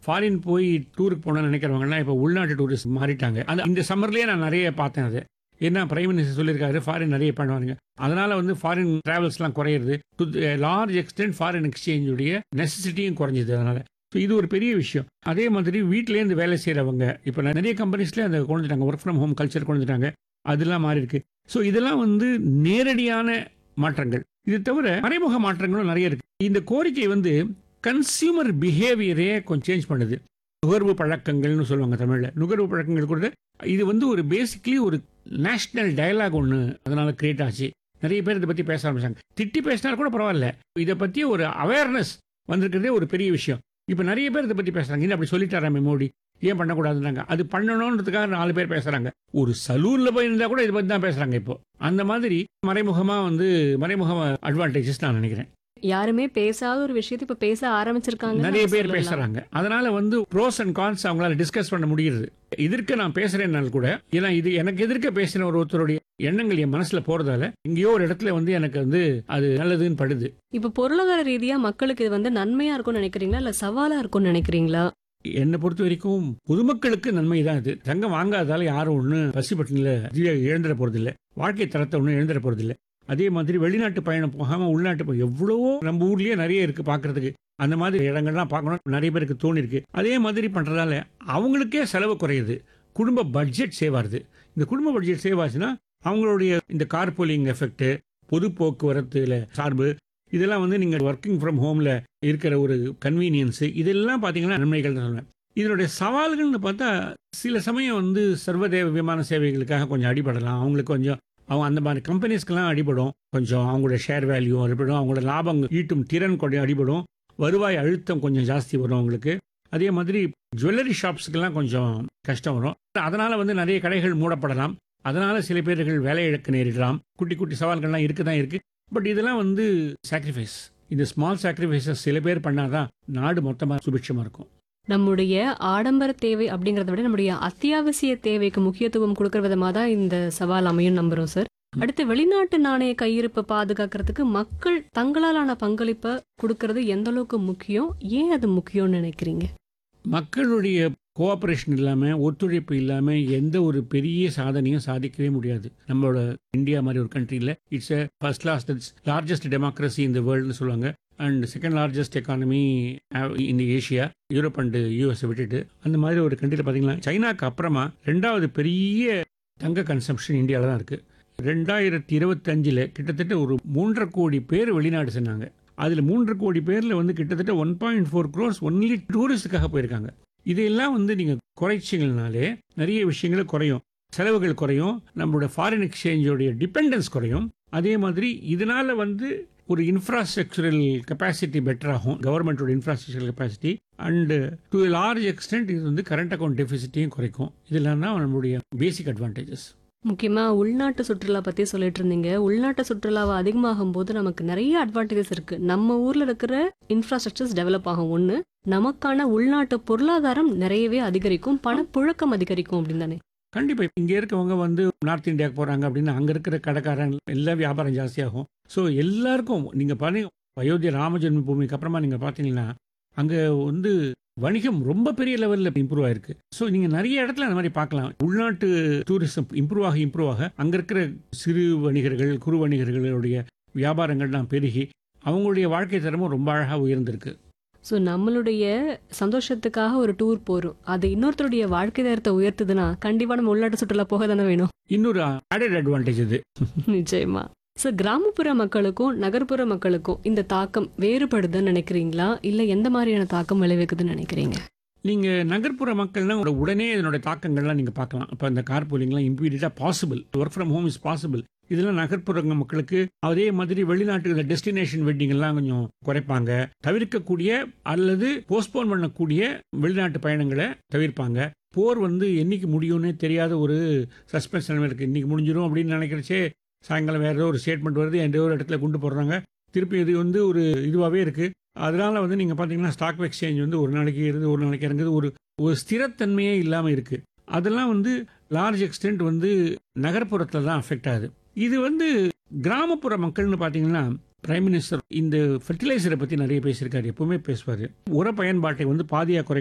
foreign போய் டூருக்கு போகணும்னு நினைக்கிறவங்கலாம் இப்போ உள்நாட்டு டூரிஸ்ட் மாறிட்டாங்க அந்த இந்த சம்மர்லேயே நான் நிறைய பார்த்தேன் அது என்ன பிரைம் மினிஸ்டர் சொல்லியிருக்காரு ஃபாரின் நிறைய பண்ணுவாங்க அதனால வந்து ஃபாரின் டிராவல்ஸ்லாம் குறையிறது டு லார்ஜ் எக்ஸ்டென்ட் ஃபாரின் எக்ஸ்சேஞ்சுடைய நெசசிட்டியும் குறைஞ்சிது அதனால ஸோ இது ஒரு பெரிய விஷயம் அதே மாதிரி வீட்டிலேருந்து வேலை செய்கிறவங்க இப்போ நிறைய கம்பெனிஸ்லேயே அதை கொண்டு வந்துட்டாங்க ஒர்க் ஃப்ரம் ஹோம் கல்ச்சர் கொண்டு வந்துட்டாங்க அதெல்லாம் மாறி இருக்கு ஸோ இதெல்லாம் வந்து நேரடியான மாற்றங்கள் இது தவிர மறைமுக மாற்றங்களும் நிறைய இருக்கு இந்த கோரிக்கை வந்து கன்சியூமர் பிஹேவியரே கொஞ்சம் சேஞ்ச் பண்ணுது நுகர்வு பழக்கங்கள்னு சொல்லுவாங்க தமிழில் நுகர்வு பழக்கங்கள் கூட இது வந்து ஒரு பேசிக்லி ஒரு நேஷனல் டயலாக் ஒன்று அதனால கிரியேட் ஆச்சு நிறைய பேர் இதை பற்றி பேச ஆரம்பிச்சாங்க திட்டி பேசினா கூட பரவாயில்ல இதை பற்றி ஒரு அவேர்னஸ் வந்திருக்கிறதே ஒரு பெரிய விஷயம் இப்போ நிறைய பேர் இதை பற்றி பேசுகிறாங்க இன்னும் அப்படி சொல்லிட்டாராமே மோடி ஏன் பண்ணக்கூடாதுன்னாங்க அது பண்ணணுன்றதுக்காக நாலு பேர் பேசுகிறாங்க ஒரு சலூனில் போய் இருந்தால் கூட இதை பற்றி தான் பேசுகிறாங்க இப்போ அந்த மாதிரி மறைமுகமாக வந்து மறைமுக அட்வான்டேஜஸ் நான் நினைக்கிறேன் யாருமே பேசாத ஒரு விஷயத்தை இப்ப பேச ஆரம்பிச்சிருக்காங்க நிறைய பேர் பேசுறாங்க அதனால வந்து ப்ரோஸ் அண்ட் கான்ஸ் அவங்களால டிஸ்கஸ் பண்ண முடியுது எதிர்க்க நான் பேசுறேன்னால் கூட ஏன்னா இது எனக்கு எதிர்க்க பேசின ஒரு ஒருத்தருடைய எண்ணங்கள் என் மனசுல போறதால எங்கேயோ ஒரு இடத்துல வந்து எனக்கு வந்து அது நல்லதுன்னு படுது இப்ப பொருளாதார ரீதியா மக்களுக்கு இது வந்து நன்மையா இருக்கும்னு நினைக்கிறீங்களா இல்ல சவாலா இருக்கும்னு நினைக்கிறீங்களா என்னை பொறுத்த வரைக்கும் பொதுமக்களுக்கு நன்மை தான் இது தங்கம் வாங்காததால யாரும் ஒண்ணு பசி பட்டினில இழந்துட போறதில்ல வாழ்க்கை தரத்தை ஒன்றும் இழந்துட போறதில்ல அதே மாதிரி வெளிநாட்டு பயணம் போகாம உள்நாட்டு பயணம் எவ்வளவோ நம்ம ஊர்லயே நிறைய இருக்கு பார்க்கிறதுக்கு அந்த மாதிரி இடங்கள்லாம் பார்க்கணும் நிறைய பேருக்கு தோணிருக்கு அதே மாதிரி பண்றதால அவங்களுக்கே செலவு குறையுது குடும்ப பட்ஜெட் சேவ் ஆகுது இந்த குடும்ப பட்ஜெட் சேவ் ஆச்சுன்னா அவங்களுடைய இந்த கார்போலிங் எஃபெக்ட் பொது போக்குவரத்துல சார்பு இதெல்லாம் வந்து நீங்கள் ஒர்க்கிங் ஃப்ரம் ஹோமில் இருக்கிற ஒரு கன்வீனியன்ஸு இதெல்லாம் பார்த்தீங்கன்னா நன்மைகள் தான் சொல்லுவேன் இதனுடைய சவால்கள்னு பார்த்தா சில சமயம் வந்து சர்வதேவ விமான சேவைகளுக்காக கொஞ்சம் அடிபடலாம் அவங்களுக்கு கொஞ்சம் அவங்க அந்த மாதிரி கம்பெனிஸ்க்கெல்லாம் அடிபடும் கொஞ்சம் அவங்களோட ஷேர் வேல்யூ அடிபடும் அவங்களோட லாபம் ஈட்டும் திறன் கொஞ்சம் அடிபடும் வருவாய் அழுத்தம் கொஞ்சம் ஜாஸ்தி வரும் அவங்களுக்கு அதே மாதிரி ஜுவல்லரி ஷாப்ஸ்க்கெல்லாம் கொஞ்சம் கஷ்டம் வரும் அதனால வந்து நிறைய கடைகள் மூடப்படலாம் அதனால சில பேர்கள் வேலை இழக்க நேரிடலாம் குட்டி குட்டி சவால்கள்லாம் இருக்கு தான் இருக்கு பட் இதெல்லாம் வந்து சாக்ரிஃபைஸ் இந்த ஸ்மால் சாக்ரிஃபைசஸ் சில பேர் பண்ணாதான் நாடு மொத்தமாக சுபிட்சமாக இருக்கும் நம்முடைய ஆடம்பர தேவை அப்படிங்கறத விட நம்முடைய அத்தியாவசிய தேவைக்கு முக்கியத்துவம் கொடுக்கற விதமா தான் இந்த சவால் அமையும் நம்புறோம் சார் அடுத்து வெளிநாட்டு நாணய கையிருப்பை பாதுகாக்கிறதுக்கு மக்கள் தங்களாலான பங்களிப்பை கொடுக்கறது எந்த அளவுக்கு முக்கியம் ஏன் அது முக்கியம்னு நினைக்கிறீங்க மக்களுடைய கோஆபரேஷன் இல்லாமல் ஒத்துழைப்பு இல்லாமல் எந்த ஒரு பெரிய சாதனையும் சாதிக்கவே முடியாது நம்மளோட இந்தியா மாதிரி ஒரு கண்ட்ரியில் it's a first class largest democracy இந்த வேர்ல்டுன்னு சொல்லுவாங்க அண்ட் செகண்ட் லார்ஜஸ்ட் எக்கானமி இந்த ஏஷியா யூரோப் அண்ட் யூஎஸ் விட்டுட்டு அந்த மாதிரி ஒரு கண்ட்ரியில் பார்த்தீங்கன்னா சைனாக்கு அப்புறமா ரெண்டாவது பெரிய தங்க கன்சம்ஷன் இந்தியாவில் தான் இருக்குது ரெண்டாயிரத்தி இருபத்தஞ்சில் கிட்டத்தட்ட ஒரு மூன்றரை கோடி பேர் வெளிநாடு சென்னாங்க அதில் மூன்று கோடி பேரில் வந்து கிட்டத்தட்ட one point four crores only டூரிஸ்டுக்காக போயிருக்காங்க இதையெல்லாம் வந்து நீங்கள் குறைச்சிங்கனாலே நிறைய விஷயங்கள் குறையும் செலவுகள் குறையும் நம்மளோட ஃபாரின் எக்ஸ்சேஞ்சோடைய டிபெண்டன்ஸ் குறையும் அதே மாதிரி இதனால வந்து ஒரு இன்ஃப்ராஸ்ட்ரக்சரல் கெப்பாசிட்டி பெட்டர் ஆகும் கவர்மெண்டோட infrastructural capacity and to large extent இது வந்து கரண்ட் அக்கௌண்ட் டெபிசிட்டையும் குறைக்கும் இதெல்லாம் தான் நம்மளுடைய பேசிக் அட்வான்டேஜஸ் முக்கியமா உள்நாட்டு சுற்றுலா பத்தி சொல்லிட்டு இருந்தீங்க உள்நாட்டு சுற்றுலாவை அதிகமாகும் போது நமக்கு நிறைய அட்வான்டேஜஸ் இருக்கு நம்ம ஊர்ல இருக்கிற இன்ஃப்ராஸ்ட்ரக்சர்ஸ் டெவலப் ஆகும் ஒண்ணு நமக்கான உள்நாட்டு பொருளாதாரம் நிறையவே அதிகரிக்கும் பணப்புழக்கம் அதிகரிக்கும் அப்படின்னு தானே கண்டிப்பா இங்க இருக்கவங்க வந்து நார்த் இந்தியாவுக்கு போறாங்க அப்படின்னு அங்க இருக்கிற கடைக்காரங்க எல்லா வியாபாரம் ஜாஸ்தியாகும் ஸோ எல்லாருக்கும் நீங்க பாருங்க அயோத்தியா ராம ஜென்ம பூமிக்கு அப்புறமா நீங்க பாத்தீங்கன்னா அங்க வந்து வணிகம் ரொம்ப பெரிய லெவல்ல இம்ப்ரூவ் ஆயிருக்கு ஸோ நீங்க நிறைய இடத்துல அந்த மாதிரி பார்க்கலாம் உள்நாட்டு டூரிசம் இம்ப்ரூவ் ஆக இம்ப்ரூவ் ஆக அங்க இருக்கிற சிறு வணிகர்கள் குறு வணிகர்களுடைய வியாபாரங்கள்லாம் பெருகி அவங்களுடைய வாழ்க்கை தரமும் ரொம்ப அழகா உயர்ந்திருக்கு ஸோ நம்மளுடைய சந்தோஷத்துக்காக ஒரு டூர் போறோம் அது இன்னொருத்தருடைய வாழ்க்கை தரத்தை உயர்த்துதுன்னா கண்டிப்பா நம்ம உள்நாட்டு சுற்றுலா போக தானே வேணும் இன்னொரு ஆடட் அட்வான்டேஜ் இது நிச்சயமா ஸோ கிராமப்புற மக்களுக்கும் நகர்ப்புற மக்களுக்கும் இந்த தாக்கம் வேறுபடுதுன்னு நினைக்கிறீங்களா இல்ல எந்த மாதிரியான தாக்கம் விளைவிக்குதுன்னு நினைக்கிறீங்க நீங்க நகர்ப்புற மக்கள்னா உட- உடனே இதனுடைய தாக்கங்கள்லாம் நீங்க பார்க்கலாம் இப்போ இந்த கார் போலிங்லாம் இம்மீடியட்டா possible work from home is possible இதெல்லாம் நகர்ப்புற மக்களுக்கு அதே மாதிரி வெளிநாட்டு டெஸ்டினேஷன் வெட்டிங் எல்லாம் கொஞ்சம் குறைப்பாங்க தவிர்க்கக்கூடிய அல்லது போஸ்ட்போன் பண்ணக்கூடிய வெளிநாட்டு பயணங்களை தவிர்ப்பாங்க போர் வந்து என்னைக்கு முடியும்னே தெரியாத ஒரு சஸ்பென்ஸ் நிலைமை இருக்கு இன்னைக்கு முடிஞ்சிடும் அப்படின்னு நினைக்கிறச்சே சாயங்காலம் வேற ஏதோ ஒரு ஸ்டேட்மெண்ட் வருது எந்த ஒரு இடத்துல கொண்டு போடுறாங்க திருப்பி இது வந்து ஒரு இதுவாகவே இருக்கு அதனால வந்து நீங்க பாத்தீங்கன்னா ஸ்டாக் எக்ஸ்சேஞ்ச் வந்து ஒரு நாளைக்கு இருந்து ஒரு நாளைக்கு இறங்குது ஒரு ஒரு ஸ்திரத்தன்மையே இல்லாம இருக்கு அதெல்லாம் வந்து லார்ஜ் எக்ஸ்டென்ட் வந்து நகர்ப்புறத்துல தான் அஃபெக்ட் ஆகுது இது வந்து கிராமப்புற மக்கள்னு பாத்தீங்கன்னா பிரைம் மினிஸ்டர் இந்த ஃபெர்டிலைசரை பத்தி நிறைய பேசியிருக்காரு எப்பவுமே பேசுவாரு உர பயன்பாட்டை வந்து பாதியா குறை